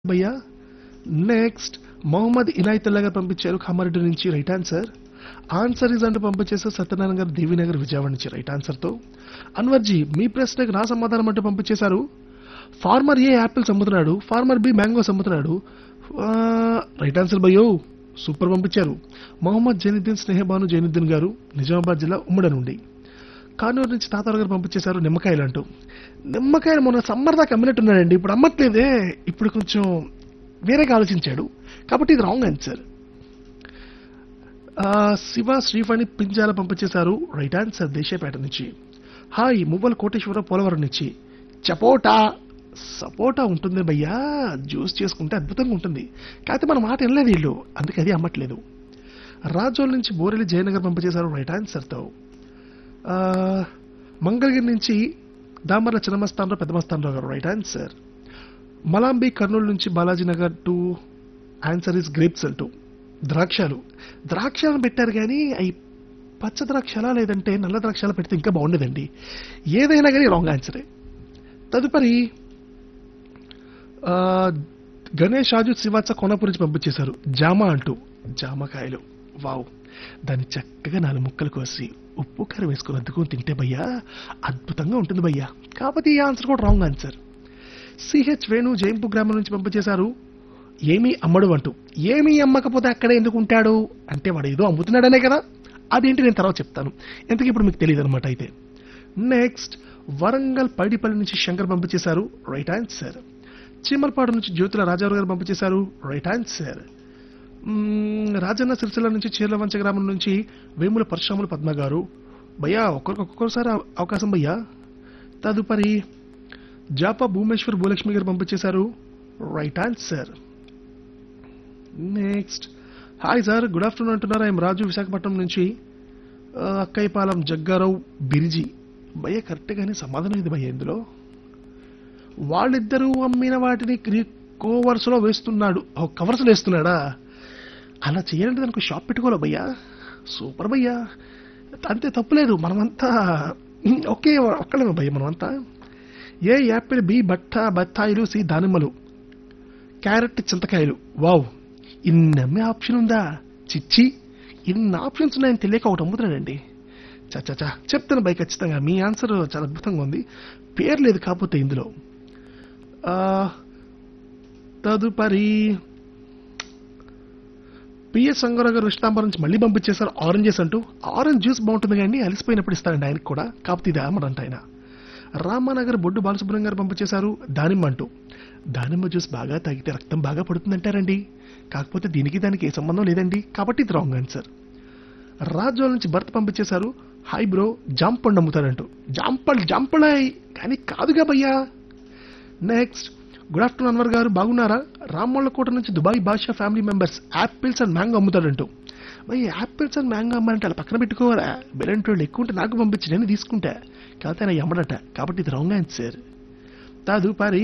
భయ్యా నెక్స్ట్ మొహమ్మద్ ఇనాయతుల్లా గారు పంపించారు కామారెడ్డి నుంచి రైట్ ఆన్సర్ ఆన్సర్ ఇస్ అంటూ పంపించేసారు సత్యనారాయణ గారు దేవీనగర్ విజయవాడ నుంచి రైట్ ఆన్సర్తో అన్వర్జీ మీ ప్రశ్నకు నా సమాధానం అంటూ పంపించేశారు ఫార్మర్ ఏ యాపిల్స్ అమ్ముతున్నాడు ఫార్మర్ బి మ్యాంగోస్ అమ్ముతున్నాడు ఆ, రైట్ ఆన్సర్ భయ్యో సూపర్ పంపించారు మొహమ్మద్ జైనుద్దీన్ స్నేహబాను జైనుద్దీన్ గారు నిజామాబాద్ జిల్లా ఉమ్మడి నుండి కానూరు నుంచి తాతారు గారు పంపించేశారు నిమ్మకాయలు అంటూ నిమ్మకాయలు మొన్న సమ్మర్ దాకా అమ్మినట్టున్నాడండి ఇప్పుడు అమ్మట్లేదే ఇప్పుడు కొంచెం వేరేగా ఆలోచించాడు కాబట్టి ఇది రాంగ్ ఆన్సర్ శివ శ్రీఫణి పింజాల పంపించేశారు రైట్ ఆన్సర్ దేశేపేట నుంచి హాయ్ మువ్వల కోటేశ్వర పోలవరం నుంచి చపోటా సపోటా ఉంటుంది భయ్యా జ్యూస్ చేసుకుంటే అద్భుతంగా ఉంటుంది కాకపోతే మన మాట వినలేదు వీళ్ళు అందుకే అది అమ్మట్లేదు రాజోల్ నుంచి బోరెలి జయనగర్ పంపించేశారు రైట్ ఆన్సర్తో ఆ, మంగళగిరి నుంచి దామర్ల చిన్నమస్తానరావు పెద్దమస్తానరావు గారు రైట్ ఆన్సర్ మలాంబి కర్నూలు నుంచి Balaji Nagar to answer is grapes అంటూ ద్రాక్షాలు ద్రాక్షాలను పెట్టారు కానీ అవి పచ్చ ద్రాక్షలా లేదంటే నల్ల ద్రాక్షాలు పెడితే ఇంకా బాగుండేదండి ఏదైనా కానీ రాంగ్ ఆన్సరే తదుపరి ఆ, గణేష్ రాజు శివాచ కొనపు నుంచి పంపించేశారు జామ అంటూ జామకాయలు వావ్ దాన్ని చక్కగా నాలుగు ముక్కలు కోసి ఉప్పు కారం వేసుకుని అద్దుకొని తింటే భయ్యా అద్భుతంగా ఉంటుంది భయ్యా కాకపోతే ఈ ఆన్సర్ కూడా wrong answer CH Venu Jayampu గ్రామం నుంచి పంపించేశారు ఏమీ అమ్మడు అంటూ ఏమీ అమ్మకపోతే అక్కడే ఎందుకు ఉంటాడు అంటే వాడు ఏదో అమ్ముతున్నాడనే కదా అదేంటి నేను తర్వాత చెప్తాను ఎందుకు ఇప్పుడు మీకు తెలియదు అనమాట అయితే నెక్స్ట్ వరంగల్ పైడిపల్లి నుంచి శంకర్ పంపించేశారు రైట్ ఆన్సర్ చీమలపాడు నుంచి జ్యోతుల రాజారావు గారు పంపించేశారు రైట్ ఆన్సర్ మ్మ్, రాజన్న సిరిసిల్ల నుంచి చీర్లవంచ గ్రామం నుంచి వేముల పరశురాములు పద్మ గారు భయ్యా ఒక్కొక్క ఒక్కొక్కసారి అవ- అవకాశం భయ్యా తదుపరి జాపా భూమేశ్వర్ భూలక్ష్మి గారు పంపించేశారు right answer next hi sir good afternoon అంటున్నారు ఐఎమ్ రాజు విశాఖపట్నం నుంచి ఆ, అక్కయ్యపాలెం జగ్గారావు బిరిజి భయ్య కరెక్ట్ గానే సమాధానం ఇది భయ్య ఇందులో వాళ్ళిద్దరూ అమ్మిన వాటిని క్రీ- కోవర్స్లో వేస్తున్నాడు ఓ, కవర్స్లో వేస్తున్నాడా అలా చేయాలంటే దానికి షాప్ పెట్టుకోవాలి భయ్యా సూపర్ భయ్యా అంతే తప్పులేదు మనమంతా ఉమ్, ఒకే ఒక్కడమే భయ్య మనమంతా ఏ యాపిల్ బి బట్ట బత్తాయిలు సి దానిమ్మలు క్యారెట్ చింతకాయలు వావ్ ఇన్ని అమ్మే ఆప్షన్ ఉందా చిచ్చి ఇన్ని ఆప్షన్స్ ఉన్నాయని తెలియక ఒకటి అమ్ముతున్నాడండి చచ్చా చెప్తాను బై ఖచ్చితంగా మీ ఆన్సర్ చాలా అద్భుతంగా ఉంది పేరు లేదు కాకపోతే ఇందులో ఆ, తదుపరి పిఎస్ సంగారావు గారు విష్ణాంబరం నుంచి మళ్ళీ పంపించేశారు ఆరెంజెస్ అంటూ ఆరెంజ్ జ్యూస్ బాగుంటుంది కానీ అలసిపోయినప్పుడు ఇస్తారండి ఆయనకి కూడా కాకపోతే ఇది అమ్మడంట ఆయన రామానగర్ బొడ్డు బాలసుబ్రహ్మణ్యం గారు పంపించేశారు దానిమ్మ అంటూ దానిమ్మ జ్యూస్ బాగా తాగితే రక్తం బాగా పడుతుందంటారండి కాకపోతే దీనికి దానికి ఏ సంబంధం లేదండి కాబట్టి ఇది రాంగ్ ఆన్సర్ రాజోల నుంచి భర్త పంపించేశారు హాయ్ బ్రో జాంపండు అమ్ముతారంటూ జాంపల్ జాంపళాయ్ కానీ కాదుగా భయ్యా నెక్స్ట్ గుడ్ ఆఫ్టర్నూన్ అన్వర్ గారు బాగున్నారా రామోళ్ళకోట నుంచి Dubai Basha family members apples and mango అమ్ముతాడంటూ మరి యాపిల్స్ అండ్ మ్యాంగో అమ్మాలంటే అలా పక్కన పెట్టుకోవాలా బెలంటోళ్ళు ఎక్కువ ఉంటే నాకు పంపించి నేను తీసుకుంటా కాకపోతే ఆయన అమ్మడట కాబట్టి ఇది రాంగ్ ఆన్సర్ తదుపరి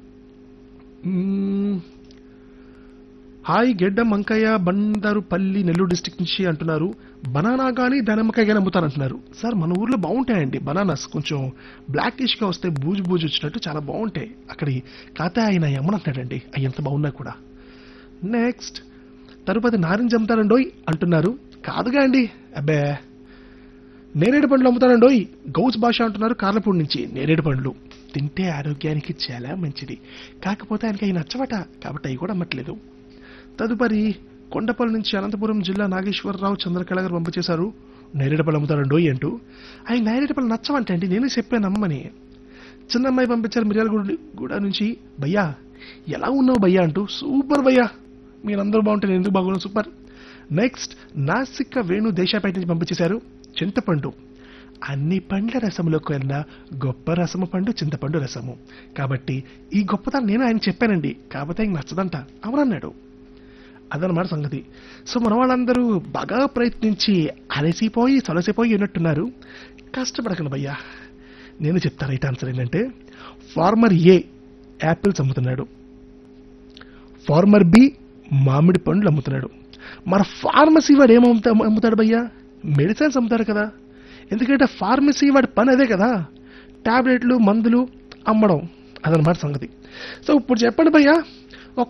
మ్మ్, హాయ్ గెడ్డం వంకయ్య బందరుపల్లి నెల్లూరు డిస్టిక్ నుంచి అంటున్నారు బనానా కానీ దానిమ్మకాయ కానీ అమ్ముతారంటున్నారు సార్ మన ఊర్లో బాగుంటాయండి బనానాస్ కొంచెం బ్లాకిష్ గా వస్తే బూజు బూజు వచ్చినట్టు చాలా బాగుంటాయి అక్కడి కాతే ఆయన అమ్మనంటున్నాడండి అవి ఎంత బాగున్నా కూడా నెక్స్ట్ తరుపతి నారింజ అమ్ముతారండోయ్ అంటున్నారు కాదుగా అండి అబ్బే నేరేడు పండ్లు అమ్ముతారండోయ్ గౌజ్ భాష అంటున్నారు కార్లపూడి నుంచి నేరేడు పండ్లు తింటే ఆరోగ్యానికి చాలా మంచిది కాకపోతే ఆయనకి అవి నచ్చవట కాబట్టి అవి కూడా అమ్మట్లేదు తదుపరి కొండపల్లి నుంచి అనంతపురం జిల్లా నాగేశ్వరరావు చంద్రకళ గారు పంపించేశారు నేరేడుపల్లి అమ్ముతారండోయ్ అంటూ ఆయన నేరేడుపల్లి నచ్చవంట అండి నేను చెప్పాను అమ్మని చిన్నమ్మాయి పంపించారు మిర్యాలగూడ గూడ నుంచి భయ్యా ఎలా ఉన్నావు భయ్యా అంటూ సూపర్ భయ్యా మీరందరూ బాగుంటే నేను ఎందుకు బాగున్నాను సూపర్ నెక్స్ట్ నాసిక వేణు దేశాపేట నుంచి పంపించేశారు చింతపండు అన్ని పండ్ల రసములో కన్నా గొప్ప రసము పండు చింతపండు రసము కాబట్టి ఈ గొప్పతనం నేను ఆయన చెప్పానండి కాకపోతే ఆయన నచ్చదంట అవునన్నాడు అదనమాట సంగతి సో మన వాళ్ళందరూ బాగా ప్రయత్నించి అలసిపోయి సొలసిపోయి ఉన్నట్టున్నారు కష్టపడకండి భయ్యా నేను చెప్తా రైట్ ఆన్సర్ ఏంటంటే ఫార్మర్ ఏ యాపిల్స్ అమ్ముతున్నాడు ఫార్మర్ బి మామిడి పండ్లు అమ్ముతున్నాడు మరి ఫార్మసీ వాడు ఏం అమ్ముతా అమ్ముతాడు భయ్యా మెడిసిన్స్ అమ్ముతాడు కదా ఎందుకంటే ఫార్మసీ వాడి పని అదే కదా టాబ్లెట్లు మందులు అమ్మడం అదనమాట సంగతి సో ఇప్పుడు చెప్పండి భయ్యా